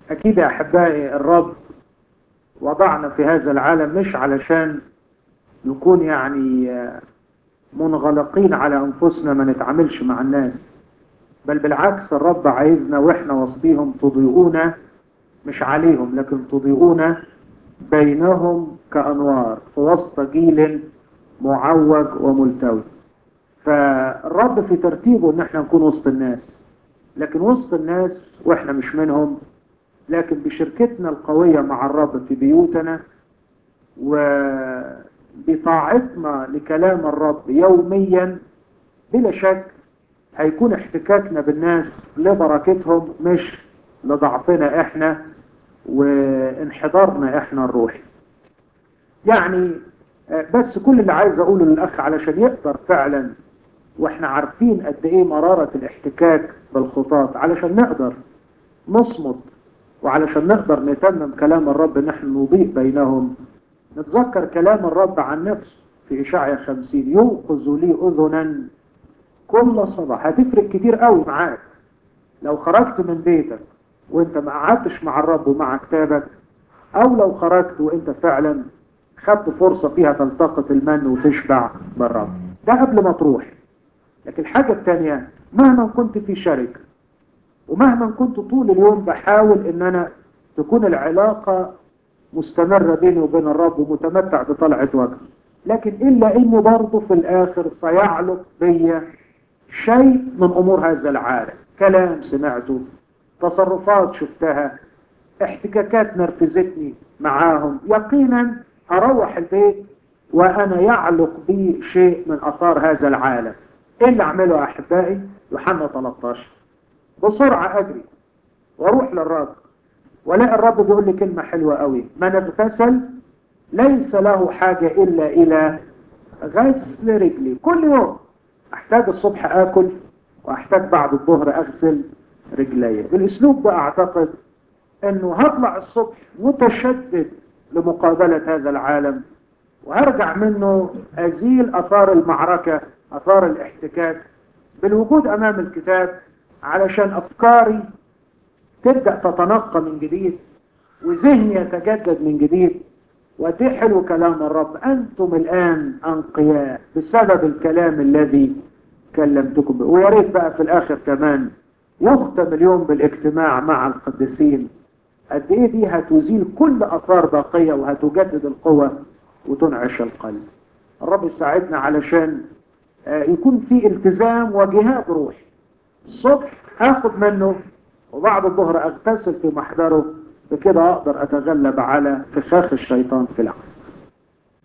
أكيد يا أحبائي الرب وضعنا في هذا العالم مش علشان نكون يعني منغلقين على أنفسنا ما نتعاملش مع الناس بل بالعكس الرب عايزنا وإحنا وسطيهم تضيئونا مش عليهم لكن تضيئونا بينهم كأنوار في وسط جيل معوج وملتوي فالرب في ترتيبه ان احنا نكون وسط الناس لكن وسط الناس واحنا مش منهم لكن بشركتنا القوية مع الرب في بيوتنا وبطاعتنا لكلام الرب يوميا بلا شك هيكون احتكاكنا بالناس لبركتهم مش لضعفنا احنا وانحدارنا احنا الروحي يعني بس كل اللي عايز اقوله للاخ علشان يقدر فعلا واحنا عارفين قد ايه مرارة الاحتكاك بالخطاط علشان نقدر نصمد وعلشان نقدر نتمم كلام الرب ان احنا نضيء بينهم نتذكر كلام الرب عن نفسه في اشعيا خمسين يوقظ لي اذنا كل صباح هتفرق كتير قوي معاك لو خرجت من بيتك وانت ما قعدتش مع الرب ومع كتابك او لو خرجت وانت فعلا خدت فرصة فيها تلتقط المن وتشبع بالرب ده قبل ما تروح لكن الحاجة الثانية مهما كنت في شركة ومهما كنت طول اليوم بحاول ان انا تكون العلاقة مستمرة بيني وبين الرب ومتمتع بطلعة وجه لكن الا انه برضه في الاخر سيعلق بيا شيء من امور هذا العالم كلام سمعته تصرفات شفتها احتكاكات نرفزتني معاهم يقينا هروح البيت وانا يعلق بي شيء من اثار هذا العالم ايه اللي اعمله يا احبائي يوحنا 13 بسرعة اجري واروح للرب ولاقي الرب بيقول لي كلمة حلوة قوي من اغتسل ليس له حاجة الا الى غسل رجلي كل يوم احتاج الصبح اكل واحتاج بعد الظهر اغسل رجلي بالاسلوب ده اعتقد انه هطلع الصبح متشدد لمقابلة هذا العالم وهرجع منه ازيل اثار المعركة اثار الاحتكاك بالوجود امام الكتاب علشان افكاري تبدأ تتنقى من جديد وذهني يتجدد من جديد وده حلو كلام الرب انتم الان انقياء بسبب الكلام الذي كلمتكم به ويا ريت بقى في الاخر كمان يختم اليوم بالاجتماع مع القديسين قد ايه دي هتزيل كل اثار باقيه وهتجدد القوه وتنعش القلب الرب يساعدنا علشان يكون في التزام وجهاد روحي الصبح هاخد منه وبعد الظهر اغتسل في محضره بكده اقدر اتغلب على فخاخ الشيطان في العقل